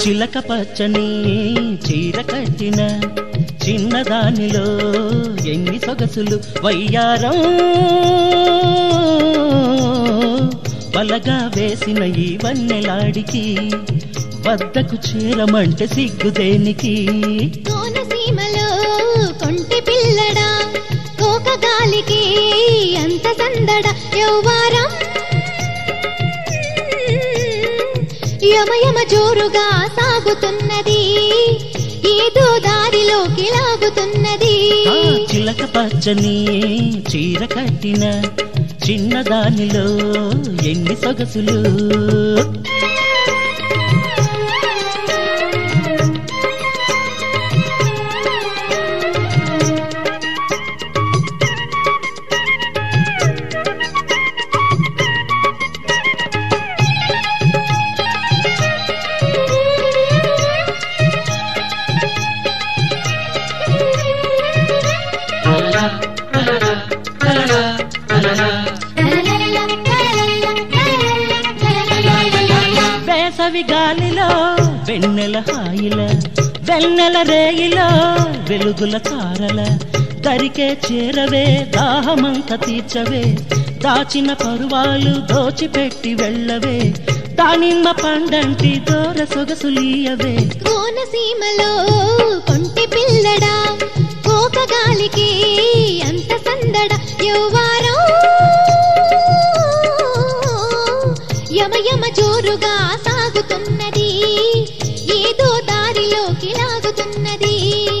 చిలక పచ్చని చీర కట్టిన చిన్నదానిలో ఎన్ని సొగసులు వయ్యారం వలగా వేసిన ఈ వన్నెలాడికి వద్దకు చేరమంటే సిగ్గు దేనికి కోనసీమలో కొంటి పిల్లడా కోక గాలికి అంత సందడ యౌవారం యమయమ జోరుగా సాగుతున్నది ఏదో దారిలోకి లాగుతున్నది ఆ చిలక పచ్చని చీర కట్టిన చిన్నదానిలో ఎన్ని సొగసులు వేసవి గాలిలో వెన్నెల హాయిల వెన్నెల రేయిలో వెలుగుల తారల దరికే చేరవే దాహమంత తీర్చవే దాచిన పరువాలు దోచిపెట్టి వెళ్ళవే దానిమ్మ పండంటి దూర సొగసులీయవే కోనసీమలో కొంటి పిల్లడా కోక గాలికి అంత సందడ యౌవారం యమ యమ జోరుగా సాగుతున్నది ఏదో దారిలోకి లాగుతున్నది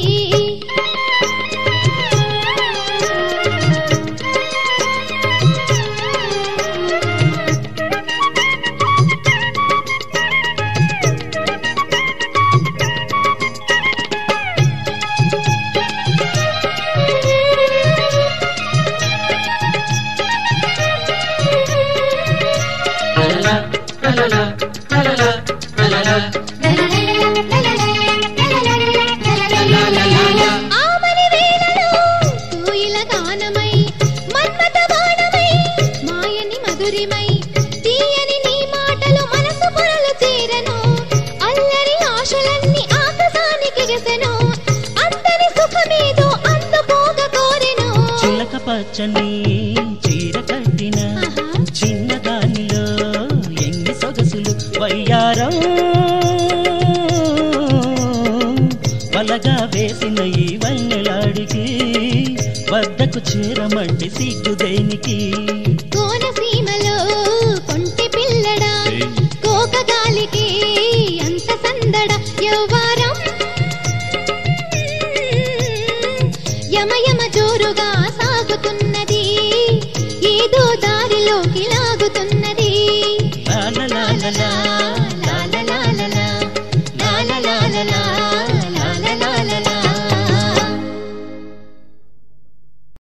ఆమని వేళలో కోయిల గానమై మన్మథ బాణమై మాయని మధురిమై తీయని నీ మాటలు మనసు పొరలు చేరను అల్లరి ఆశలన్నీ ఆకాశానికి గెసెను అందరి సుఖమేదో అందుకోగ కోరెను చిలక పచ్చని చీర కట్టిన ఆహా. చిన్నదానిలో ఎన్ని సొగసులు వయ్యారం వలగా వేసిన ఈ వన్నెలాడికి వద్దకు చేరమంటే సిగ్గు దేనికి